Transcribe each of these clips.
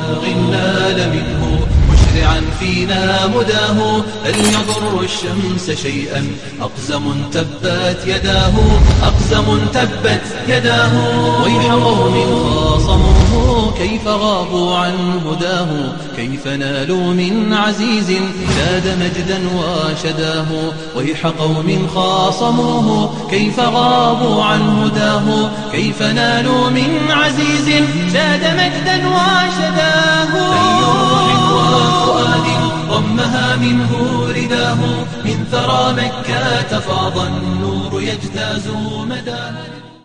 باغ نال منه مشرعا فينا مداه هل يضر الشمس شيئا أقزم تبت يداه أقزم تبت يداه ويح قوم خاصموه كيف غابوا عن هداه كيف نالوا من عزيز زاد مجدا وشداه ويح قوم خاصموه كيف غابوا عن هداه كيف نالوا من عزيز زاد مجدا وشداه أي روح وفؤاد ضمها منه رداه من ثرى مكة فاض النور يجتاز مداه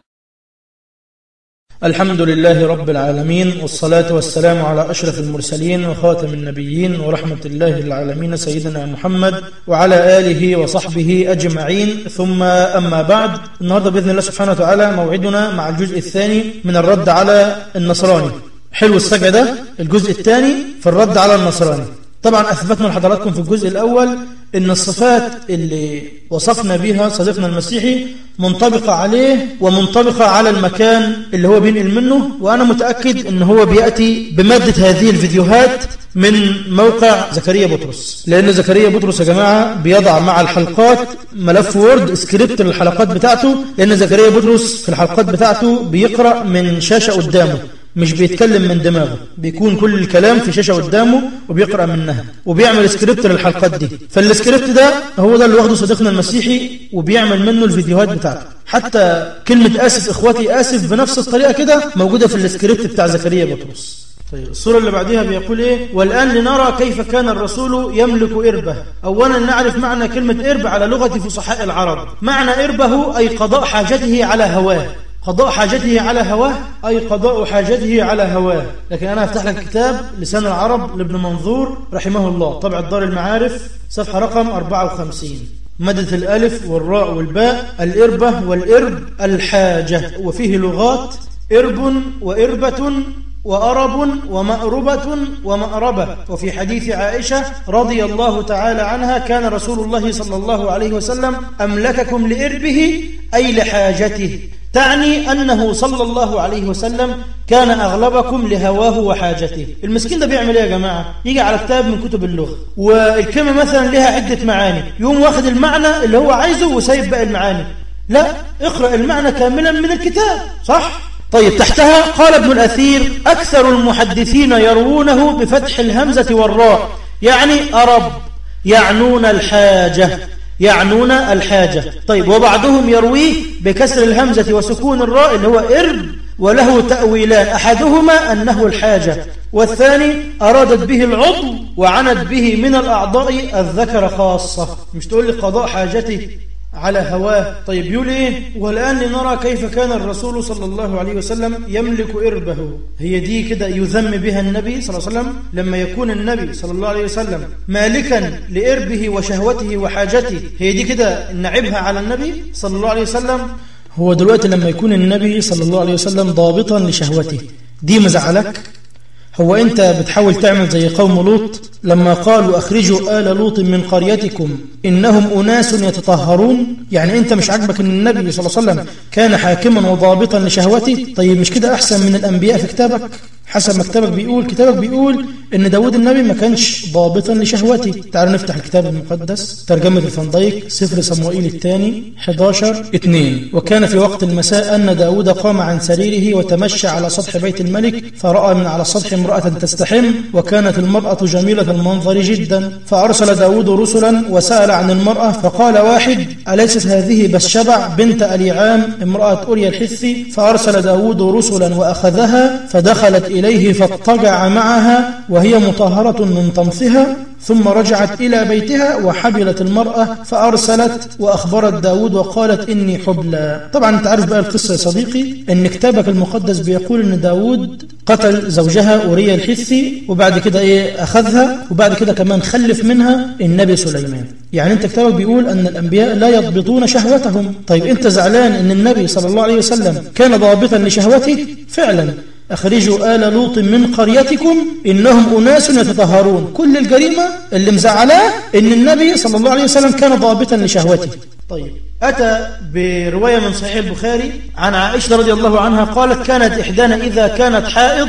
الحمد لله رب العالمين والصلاة والسلام على أشرف المرسلين وخاتم النبيين ورحمة الله للعالمين سيدنا محمد وعلى آله وصحبه أجمعين ثم أما بعد النهاردة بإذن الله سبحانه وتعالى موعدنا مع الجزء الثاني من الرد على النصراني حلو السجع ده الجزء الثاني في الرد على النصراني طبعا أثبتنا لحضراتكم في الجزء الأول إن الصفات اللي وصفنا بها صديقنا المسيحي منطبقة عليه ومنطبقة على المكان اللي هو بينقل منه وأنا متأكد إن هو بيأتي بمادة هذه الفيديوهات من موقع زكريا بطرس لأن زكريا بطرس يا جماعة بيضع مع الحلقات ملف وورد سكريبت للحلقات بتاعته لأن زكريا بطرس في الحلقات بتاعته بيقرأ من شاشة قدامه مش بيتكلم من دماغه بيكون كل الكلام في شاشة قدامه وبيقرأ منها وبيعمل سكريبت للحلقات دي فالسكريبت ده هو ده اللي واخده صديقنا المسيحي وبيعمل منه الفيديوهات بتاعته حتى كلمة آسف إخواتي آسف بنفس الطريقة كده موجودة في السكريبت بتاع زكريا بطرس طيب الصورة اللي بعدها بيقول إيه والآن لنرى كيف كان الرسول يملك إربه أولا نعرف معنى كلمة إرب على لغة فصحاء العرب معنى إربه أي قضاء حاجته على هواه قضاء حاجته على هواه أي قضاء حاجته على هواه لكن أنا أفتح لك كتاب لسان العرب لابن منظور رحمه الله طبع دار المعارف صفحة رقم 54 مدة الألف والراء والباء الإربة والإرب الحاجة وفيه لغات إرب وإربة وأرب ومأربة ومأربة وفي حديث عائشة رضي الله تعالى عنها كان رسول الله صلى الله عليه وسلم أملككم لإربه أي لحاجته تعني أنه صلى الله عليه وسلم كان أغلبكم لهواه وحاجته المسكين ده بيعمل إيه يا جماعة يجي على كتاب من كتب اللغة والكلمة مثلا لها عدة معاني يقوم واخد المعنى اللي هو عايزه وسايب باقي المعاني لا اقرأ المعنى كاملا من الكتاب صح؟ طيب تحتها قال ابن الأثير أكثر المحدثين يروونه بفتح الهمزة والراء يعني أرب يعنون الحاجة يعنون الحاجة طيب وبعضهم يرويه بكسر الهمزة وسكون الراء اللي هو إرب وله تأويلان أحدهما أنه الحاجة والثاني أرادت به العضو وعنت به من الأعضاء الذكر خاصة مش تقول لي قضاء حاجته على هواه طيب يقول ايه والآن لنرى كيف كان الرسول صلى الله عليه وسلم يملك إربه هي دي كده يذم بها النبي صلى الله عليه وسلم لما يكون النبي صلى الله عليه وسلم مالكا لإربه وشهوته وحاجته هي دي كده نعبها على النبي صلى الله عليه وسلم هو دلوقتي لما يكون النبي صلى الله عليه وسلم ضابطا لشهوته دي مزعلك هو أنت بتحاول تعمل زي قوم لوط لما قالوا أخرجوا آل لوط من قريتكم إنهم أناس يتطهرون يعني أنت مش عاجبك أن النبي صلى الله عليه وسلم كان حاكما وضابطا لشهوته طيب مش كده أحسن من الأنبياء في كتابك حسب ما كتابك بيقول كتابك بيقول أن داود النبي ما كانش ضابطا لشهوته تعال نفتح الكتاب المقدس ترجمة الفنديك سفر صموئيل الثاني 11 2 وكان في وقت المساء أن داود قام عن سريره وتمشى على سطح بيت الملك فرأى من على السطح امرأة تستحم وكانت المرأة جميلة المنظر جدا فأرسل داود رسلا وسأل عن المرأة فقال واحد أليست هذه بسشبع بنت أليعام امرأة أوريا الحثي فأرسل داود رسلا وأخذها فدخلت إليه فاضطجع معها وهي مطهرة من طمثها ثم رجعت إلى بيتها وحبلت المرأة فأرسلت وأخبرت داود وقالت إني حبلى طبعا أنت عارف بقى القصة يا صديقي أن كتابك المقدس بيقول أن داود قتل زوجها أوريا الحثي وبعد كده إيه أخذها وبعد كده كمان خلف منها النبي سليمان يعني أنت كتابك بيقول أن الأنبياء لا يضبطون شهوتهم طيب أنت زعلان أن النبي صلى الله عليه وسلم كان ضابطا لشهوته فعلا أخرجوا آل لوط من قريتكم إنهم أناس يتطهرون كل الجريمة اللي مزعلاه إن النبي صلى الله عليه وسلم كان ضابطا لشهوته طيب أتى برواية من صحيح البخاري عن عائشة رضي الله عنها قالت كانت إحدانا إذا كانت حائض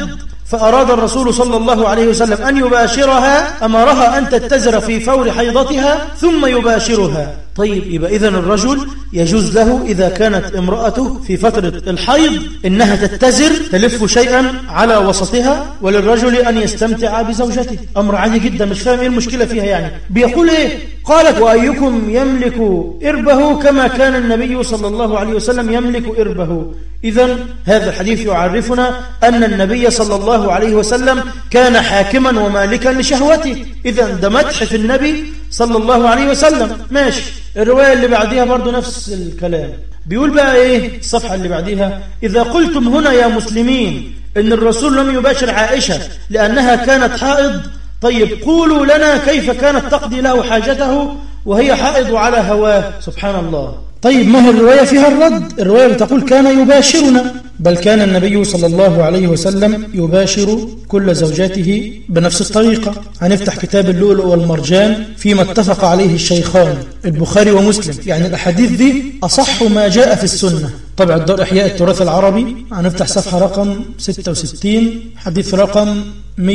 فأراد الرسول صلى الله عليه وسلم أن يباشرها أمرها أن تتزر في فور حيضتها ثم يباشرها طيب يبقى إذن الرجل يجوز له إذا كانت امرأته في فترة الحيض إنها تتزر تلف شيئا على وسطها وللرجل أن يستمتع بزوجته أمر عادي جدا مش فاهم إيه المشكلة فيها يعني بيقول إيه قالت وأيكم يملك إربه كما كان النبي صلى الله عليه وسلم يملك إربه إذا هذا الحديث يعرفنا أن النبي صلى الله عليه وسلم كان حاكما ومالكا لشهوته إذا ده مدح في النبي صلى الله عليه وسلم ماشي الرواية اللي بعديها برضو نفس الكلام بيقول بقى إيه الصفحة اللي بعديها إذا قلتم هنا يا مسلمين إن الرسول لم يباشر عائشة لأنها كانت حائض طيب قولوا لنا كيف كانت تقضي له حاجته وهي حائض على هواه سبحان الله طيب ما هي الرواية فيها الرد الرواية بتقول كان يباشرنا بل كان النبي صلى الله عليه وسلم يباشر كل زوجاته بنفس الطريقة هنفتح كتاب اللؤلؤ والمرجان فيما اتفق عليه الشيخان البخاري ومسلم يعني الأحاديث دي أصح ما جاء في السنة طبع الدار إحياء التراث العربي هنفتح صفحة رقم 66 حديث رقم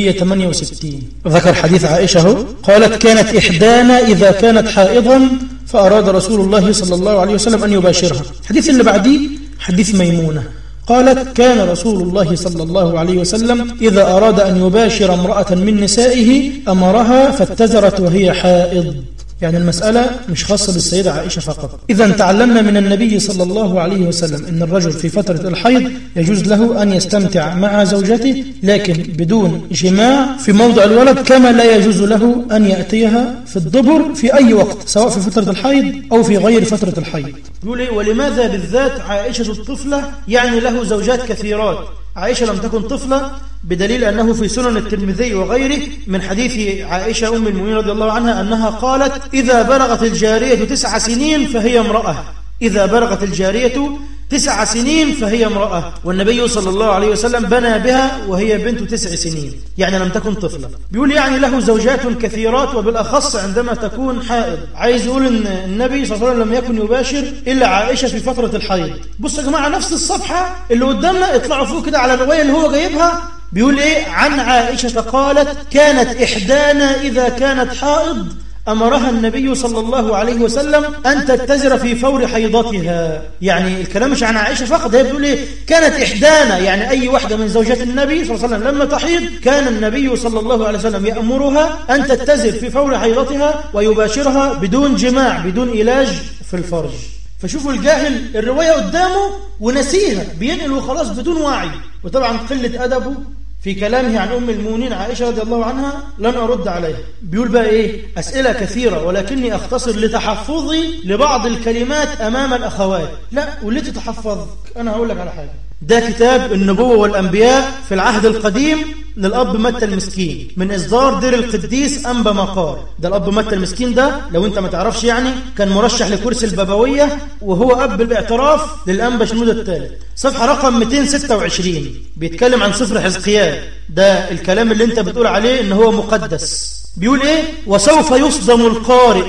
168 ذكر حديث عائشة قالت كانت إحدانا إذا كانت حائضا فأراد رسول الله صلى الله عليه وسلم أن يباشرها الحديث اللي بعديه حديث ميمونة قالت كان رسول الله صلى الله عليه وسلم إذا أراد أن يباشر امرأة من نسائه أمرها فاتزرت وهي حائض يعني المسألة مش خاصة بالسيدة عائشة فقط إذا تعلمنا من النبي صلى الله عليه وسلم أن الرجل في فترة الحيض يجوز له أن يستمتع مع زوجته لكن بدون جماع في موضع الولد كما لا يجوز له أن يأتيها في الدبر في أي وقت سواء في فترة الحيض أو في غير فترة الحيض يقول إيه ولماذا بالذات عائشة الطفلة يعني له زوجات كثيرات عائشة لم تكن طفلة بدليل أنه في سنن الترمذي وغيره من حديث عائشة أم المؤمنين رضي الله عنها أنها قالت إذا بلغت الجارية تسع سنين فهي امرأة إذا بلغت الجارية تسع سنين فهي امرأة والنبي صلى الله عليه وسلم بنى بها وهي بنت تسع سنين يعني لم تكن طفلة بيقول يعني له زوجات كثيرات وبالأخص عندما تكون حائض عايز يقول أن النبي صلى الله عليه وسلم لم يكن يباشر إلا عائشة في فترة الحيض بصوا يا جماعة نفس الصفحة اللي قدامنا اطلعوا فوق كده على الرواية اللي هو جايبها بيقول إيه عن عائشة قالت كانت إحدانا إذا كانت حائض أمرها النبي صلى الله عليه وسلم أن تتزر في فور حيضتها يعني الكلام مش عن عائشة فقط هي بتقول إيه كانت إحدانا يعني أي واحدة من زوجات النبي صلى الله عليه وسلم لما تحيض كان النبي صلى الله عليه وسلم يأمرها أن تتزر في فور حيضتها ويباشرها بدون جماع بدون علاج في الفرج فشوفوا الجاهل الرواية قدامه ونسيها بينقل وخلاص بدون وعي وطبعا قلة أدبه في كلامه عن أم المؤمنين عائشة رضي الله عنها لن أرد عليها بيقول بقى إيه أسئلة كثيرة ولكني أختصر لتحفظي لبعض الكلمات أمام الأخوات لا واللي تتحفظ أنا هقول لك على حاجة ده كتاب النبوة والأنبياء في العهد القديم للأب متى المسكين من إصدار دير القديس أنبا مقار ده الأب متى المسكين ده لو أنت ما تعرفش يعني كان مرشح لكرسي البابوية وهو أب الاعتراف للأنبا شنودة الثالث صفحة رقم 226 بيتكلم عن سفر حزقيال ده الكلام اللي أنت بتقول عليه إن هو مقدس بيقول إيه وسوف يصدم القارئ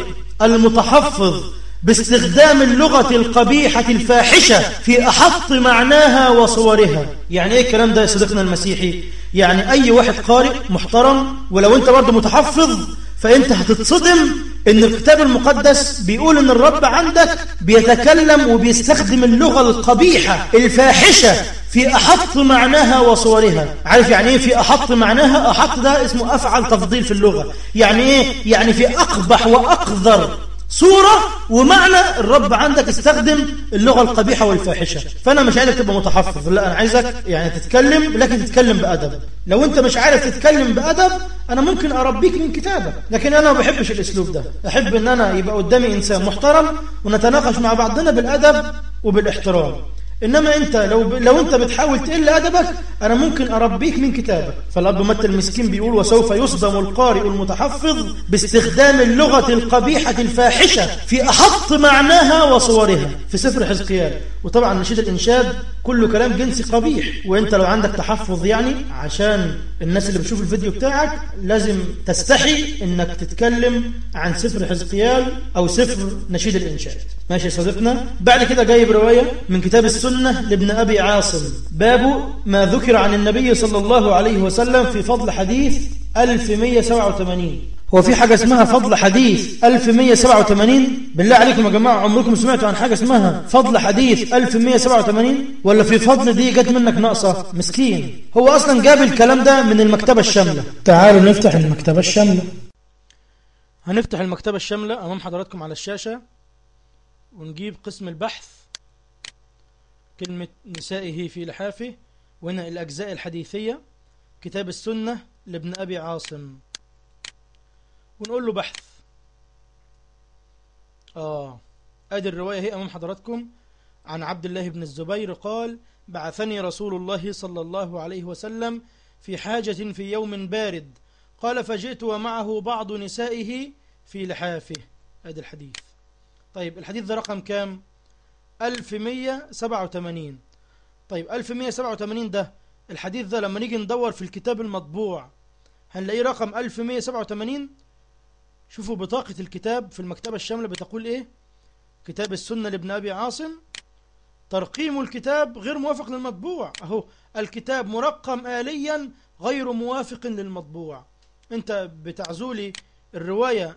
المتحفظ باستخدام اللغة القبيحة الفاحشة في أحط معناها وصورها يعني إيه الكلام ده يا صديقنا المسيحي يعني أي واحد قارئ محترم ولو أنت برضه متحفظ فأنت هتتصدم ان الكتاب المقدس بيقول ان الرب عندك بيتكلم وبيستخدم اللغة القبيحة الفاحشة في أحط معناها وصورها عارف يعني ايه في أحط معناها أحط ده اسمه أفعل تفضيل في اللغة يعني ايه يعني في أقبح وأقذر صورة ومعنى الرب عندك استخدم اللغة القبيحة والفاحشة فأنا مش عايزك تبقى متحفظ لا أنا عايزك يعني تتكلم لكن تتكلم بأدب لو أنت مش عارف تتكلم بأدب أنا ممكن أربيك من كتابك لكن أنا ما بحبش الأسلوب ده أحب أن أنا يبقى قدامي إنسان محترم ونتناقش مع بعضنا بالأدب وبالاحترام إنما أنت لو لو أنت بتحاول تقل أدبك أنا ممكن أربيك من كتابك فالأب متى المسكين بيقول وسوف يصدم القارئ المتحفظ باستخدام اللغة القبيحة الفاحشة في أحط معناها وصورها في سفر حزقيال وطبعا نشيد الإنشاد كله كلام جنسي قبيح وانت لو عندك تحفظ يعني عشان الناس اللي بتشوف الفيديو بتاعك لازم تستحي انك تتكلم عن سفر حزقيال او سفر نشيد الإنشاد ماشي يا صديقنا بعد كده جايب رواية من كتاب السنة لابن أبي عاصم باب ما ذكر عن النبي صلى الله عليه وسلم في فضل حديث 1187 هو في حاجة اسمها فضل حديث 1187 بالله عليكم يا جماعة عمركم سمعتوا عن حاجة اسمها فضل حديث 1187 ولا في فضل دي جت منك ناقصة مسكين هو أصلا جاب الكلام ده من المكتبة الشاملة تعالوا نفتح المكتبة الشاملة هنفتح المكتبة الشاملة أمام حضراتكم على الشاشة ونجيب قسم البحث كلمة نسائه في لحافه وهنا الأجزاء الحديثية كتاب السنة لابن أبي عاصم ونقول له بحث آه أدي الرواية هي أمام حضراتكم عن عبد الله بن الزبير قال بعثني رسول الله صلى الله عليه وسلم في حاجة في يوم بارد قال فجئت ومعه بعض نسائه في لحافه أدي الحديث طيب الحديث ده رقم كام 1187 طيب 1187 ده الحديث ده لما نيجي ندور في الكتاب المطبوع هنلاقيه رقم 1187 شوفوا بطاقة الكتاب في المكتبة الشاملة بتقول ايه كتاب السنة لابن أبي عاصم ترقيم الكتاب غير موافق للمطبوع اهو الكتاب مرقم آليا غير موافق للمطبوع انت بتعزولي الرواية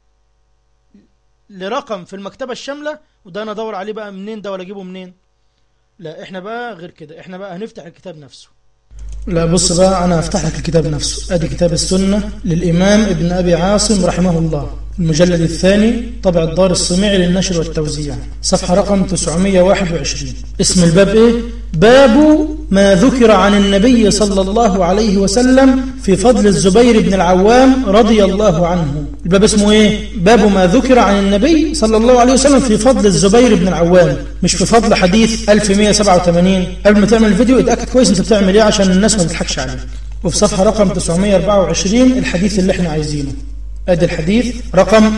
لرقم في المكتبة الشاملة وده انا ادور عليه بقى منين ده ولا اجيبه منين لا احنا بقى غير كده احنا بقى هنفتح الكتاب نفسه لا بص بقى انا هفتح لك الكتاب نفسه ادي كتاب السنة للامام ابن ابي عاصم رحمه الله المجلد الثاني طبع الدار الصميعي للنشر والتوزيع صفحة رقم 921 اسم الباب ايه باب ما ذكر عن النبي صلى الله عليه وسلم في فضل الزبير بن العوام رضي الله عنه الباب اسمه ايه باب ما ذكر عن النبي صلى الله عليه وسلم في فضل الزبير بن العوام مش في فضل حديث 1187 قبل ما تعمل الفيديو اتأكد كويس انت بتعمل ايه عشان الناس ما تضحكش عليك وفي صفحة رقم 924 الحديث اللي احنا عايزينه ادي الحديث رقم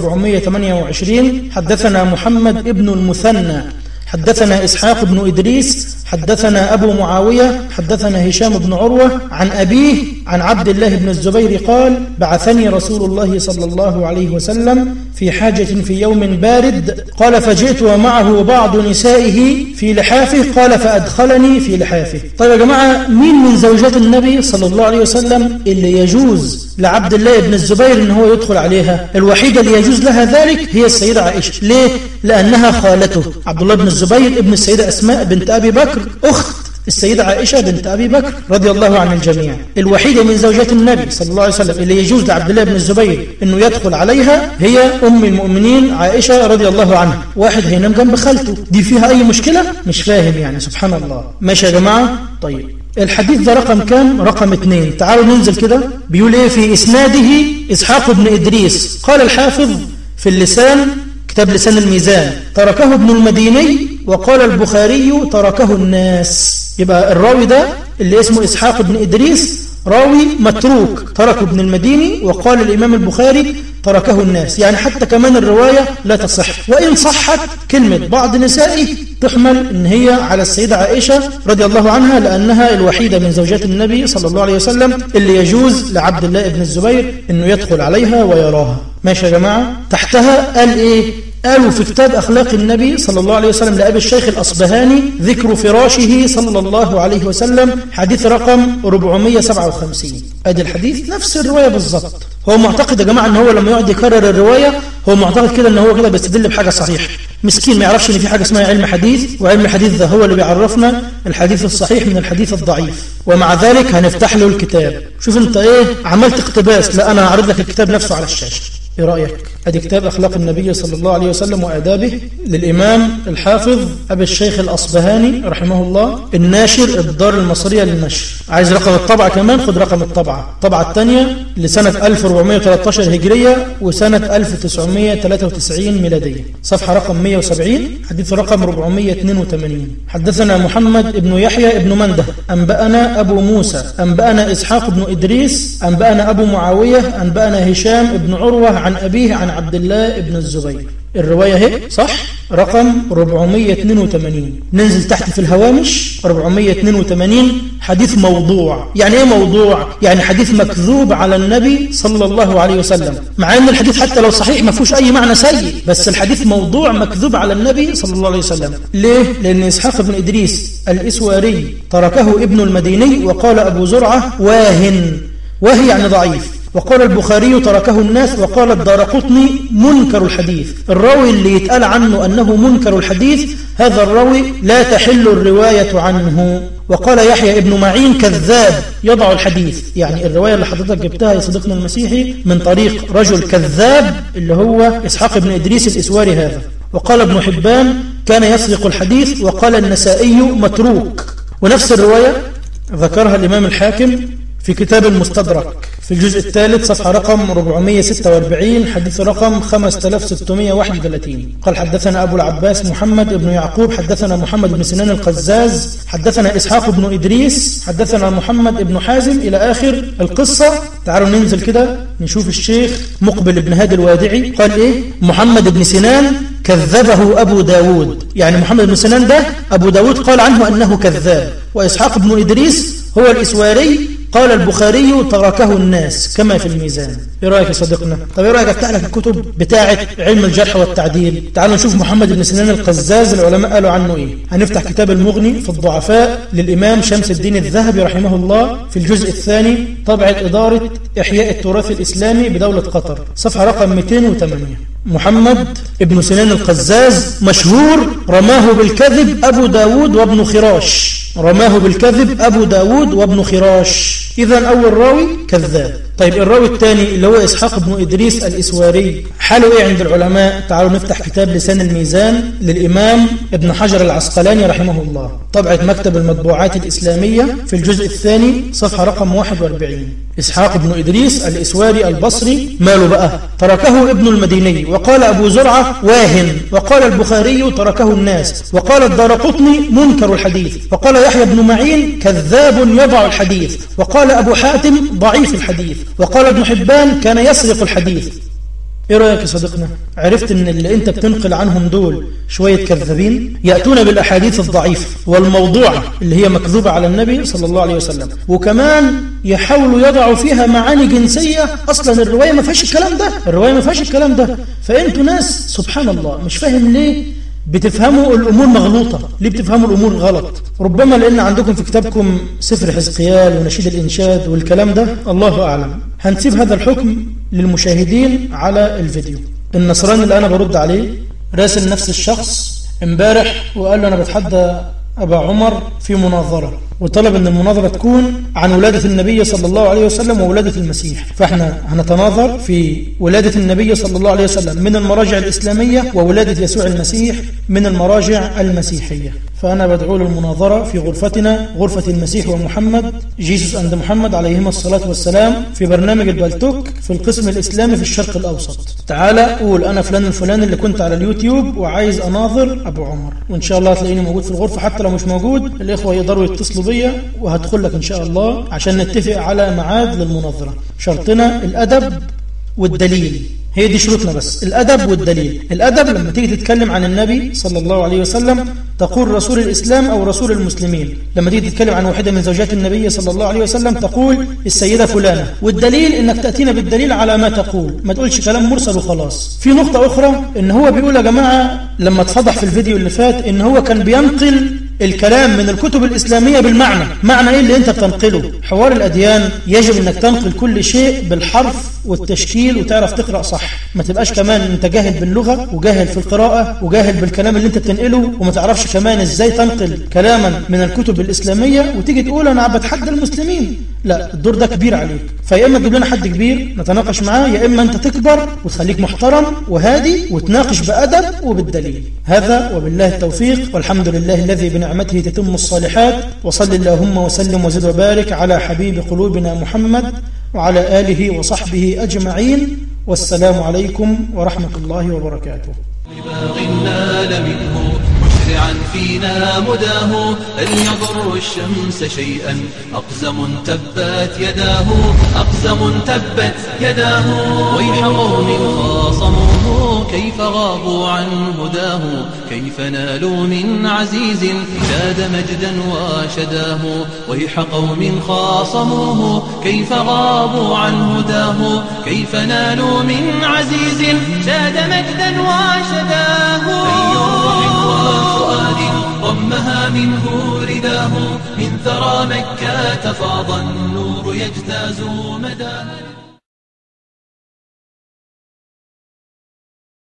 1428 حدثنا محمد ابن المثنى حدثنا إسحاق بن إدريس حدثنا أبو معاوية حدثنا هشام بن عروة عن أبيه عن عبد الله بن الزبير قال بعثني رسول الله صلى الله عليه وسلم في حاجة في يوم بارد قال فجئت ومعه بعض نسائه في لحافه قال فأدخلني في لحافه طيب يا جماعة مين من زوجات النبي صلى الله عليه وسلم اللي يجوز لعبد الله بن الزبير ان هو يدخل عليها الوحيدة اللي يجوز لها ذلك هي السيدة عائشة ليه؟ لأنها خالته عبد الله بن الزبير ابن السيدة أسماء بنت أبي بكر أخت السيدة عائشة بنت أبي بكر رضي الله عن الجميع الوحيدة من زوجات النبي صلى الله عليه وسلم اللي يجوز لعبد الله بن الزبير أنه يدخل عليها هي أم المؤمنين عائشة رضي الله عنها واحد هينام جنب خالته دي فيها أي مشكلة مش فاهم يعني سبحان الله ماشي يا جماعة طيب الحديث ده رقم كام رقم اثنين تعالوا ننزل كده بيقول ايه في اسناده اسحاق بن ادريس قال الحافظ في اللسان كتاب لسان الميزان تركه ابن المديني وقال البخاري تركه الناس يبقى الراوي ده اللي اسمه اسحاق بن ادريس راوي متروك ترك ابن المديني وقال الامام البخاري تركه الناس يعني حتى كمان الرواية لا تصح وإن صحت كلمة بعض نسائه تحمل إن هي على السيدة عائشة رضي الله عنها لأنها الوحيدة من زوجات النبي صلى الله عليه وسلم اللي يجوز لعبد الله بن الزبير إنه يدخل عليها ويراها ماشي يا جماعة تحتها قال إيه قالوا في كتاب أخلاق النبي صلى الله عليه وسلم لأبي الشيخ الأصبهاني ذكر فراشه صلى الله عليه وسلم حديث رقم 457 أدي الحديث نفس الرواية بالضبط هو معتقد يا جماعة أن هو لما يقعد يكرر الرواية هو معتقد كده أن هو كده بيستدل بحاجة صحيحة مسكين ما يعرفش أن في حاجة اسمها علم حديث وعلم الحديث ده هو اللي بيعرفنا الحديث الصحيح من الحديث الضعيف ومع ذلك هنفتح له الكتاب شوف انت ايه عملت اقتباس لا انا هعرض لك الكتاب نفسه على الشاشة ايه رأيك ادي كتاب اخلاق النبي صلى الله عليه وسلم وادابه للامام الحافظ ابي الشيخ الاصبهاني رحمه الله الناشر الدار المصرية للنشر عايز رقم الطبعة كمان خد رقم الطبعة الطبعة الثانية لسنة 1413 هجرية وسنة 1993 ميلادية صفحة رقم 170 حديث رقم 482 حدثنا محمد بن يحيى بن منده أنبأنا أبو موسى أنبأنا إسحاق بن إدريس أنبأنا أبو معاوية أنبأنا هشام بن عروة عن أبيه عن عبد الله بن الزبير الرواية هي صح رقم 482 ننزل تحت في الهوامش 482 حديث موضوع يعني ايه موضوع يعني حديث مكذوب على النبي صلى الله عليه وسلم مع ان الحديث حتى لو صحيح ما فيهوش اي معنى سيء بس الحديث موضوع مكذوب على النبي صلى الله عليه وسلم ليه لان اسحاق بن ادريس الاسواري تركه ابن المديني وقال ابو زرعه واهن واهي يعني ضعيف وقال البخاري تركه الناس وقال الدار قطني منكر الحديث الراوي اللي يتقال عنه أنه منكر الحديث هذا الراوي لا تحل الرواية عنه وقال يحيى ابن معين كذاب يضع الحديث يعني الرواية اللي حضرتك جبتها يا صديقنا المسيحي من طريق رجل كذاب اللي هو إسحاق بن إدريس الإسواري هذا وقال ابن حبان كان يسرق الحديث وقال النسائي متروك ونفس الرواية ذكرها الإمام الحاكم في كتاب المستدرك في الجزء الثالث صفحة رقم 446 حديث رقم 5631 قال حدثنا أبو العباس محمد بن يعقوب حدثنا محمد بن سنان القزاز حدثنا إسحاق بن إدريس حدثنا محمد بن حازم إلى آخر القصة تعالوا ننزل كده نشوف الشيخ مقبل بن هادي الوادعي قال إيه محمد بن سنان كذبه أبو داود يعني محمد بن سنان ده أبو داود قال عنه أنه كذاب وإسحاق بن إدريس هو الإسواري قال البخاري تركه الناس كما في الميزان ايه رايك يا صديقنا طب ايه رايك افتح لك الكتب بتاعه علم الجرح والتعديل تعالوا نشوف محمد بن سنان القزاز العلماء قالوا عنه ايه هنفتح كتاب المغني في الضعفاء للامام شمس الدين الذهبي رحمه الله في الجزء الثاني طبعه اداره احياء التراث الاسلامي بدوله قطر صفحه رقم 208 محمد ابن سنان القزاز مشهور رماه بالكذب أبو داود وابن خراش رماه بالكذب أبو داود وابن خراش إذا أول راوي كذاب طيب الراوي الثاني اللي هو إسحاق بن إدريس الإسواري حاله إيه عند العلماء تعالوا نفتح كتاب لسان الميزان للإمام ابن حجر العسقلاني رحمه الله طبعة مكتب المطبوعات الإسلامية في الجزء الثاني صفحة رقم 41 إسحاق بن إدريس الإسواري البصري ماله بقى تركه ابن المديني وقال أبو زرعة واهن وقال البخاري تركه الناس وقال الدارقطني منكر الحديث وقال يحيى بن معين كذاب يضع الحديث وقال أبو حاتم ضعيف الحديث وقال ابن حبان كان يسرق الحديث ايه رأيك يا صديقنا عرفت ان اللي انت بتنقل عنهم دول شوية كذابين يأتون بالأحاديث الضعيفة والموضوعة اللي هي مكذوبة على النبي صلى الله عليه وسلم وكمان يحاولوا يضعوا فيها معاني جنسية أصلا الرواية ما فيهاش الكلام ده الرواية ما فيهاش الكلام ده فأنتوا ناس سبحان الله مش فاهم ليه بتفهموا الأمور مغلوطة ليه بتفهموا الأمور غلط ربما لأن عندكم في كتابكم سفر حزقيال ونشيد الإنشاد والكلام ده الله أعلم هنسيب هذا الحكم للمشاهدين على الفيديو النصراني اللي أنا برد عليه راسل نفس الشخص امبارح وقال له أنا بتحدى أبا عمر في مناظرة وطلب أن المناظرة تكون عن ولادة النبي صلى الله عليه وسلم وولادة المسيح فإحنا هنتناظر في ولادة النبي صلى الله عليه وسلم من المراجع الإسلامية وولادة يسوع المسيح من المراجع المسيحية فأنا بدعو للمناظرة في غرفتنا غرفة المسيح ومحمد جيسوس أند محمد عليهما الصلاة والسلام في برنامج البلتوك في القسم الإسلامي في الشرق الأوسط تعالى قول أنا فلان الفلان اللي كنت على اليوتيوب وعايز أناظر أبو عمر وإن شاء الله هتلاقيني موجود في الغرفة حتى لو مش موجود الإخوة يقدروا يتصلوا بيا وهدخل لك إن شاء الله عشان نتفق على ميعاد للمناظرة شرطنا الأدب والدليل هي دي شروطنا بس الأدب والدليل الأدب لما تيجي تتكلم عن النبي صلى الله عليه وسلم تقول رسول الإسلام أو رسول المسلمين لما تيجي تتكلم عن واحدة من زوجات النبي صلى الله عليه وسلم تقول السيدة فلانة والدليل إنك تأتينا بالدليل على ما تقول ما تقولش كلام مرسل وخلاص في نقطة أخرى إن هو بيقول يا جماعة لما اتفضح في الفيديو اللي فات إن هو كان بينقل الكلام من الكتب الإسلامية بالمعنى معنى إيه اللي أنت بتنقله حوار الأديان يجب أنك تنقل كل شيء بالحرف والتشكيل وتعرف تقرأ صح ما تبقاش كمان أنت جاهل باللغة وجاهل في القراءة وجاهل بالكلام اللي أنت بتنقله وما تعرفش كمان إزاي تنقل كلاما من الكتب الإسلامية وتيجي تقول أنا بتحدى المسلمين لا الدور ده كبير عليك فيا إما تجيب لنا حد كبير نتناقش معاه يا إما أنت تكبر وتخليك محترم وهادي وتناقش بأدب وبالدليل هذا وبالله التوفيق والحمد لله الذي بنعمته تتم الصالحات وصل اللهم وسلم وزد وبارك على حبيب قلوبنا محمد وعلى آله وصحبه أجمعين والسلام عليكم ورحمة الله وبركاته لباغ نال منه مسرعا فينا مداه هل يضر الشمس شيئا أقزم تبت يداه أقزم تبت يداه ويح قوم خاصموا خاصموه كيف غابوا عن هداه كيف نالوا من عزيز زاد مجدا وشداه ويح قوم خاصموه كيف غابوا عن هداه كيف نالوا من عزيز زاد مجدا وشداه أي روح وفؤاد ضمها منه رداه من ثرى مكة فاض النور يجتاز مداه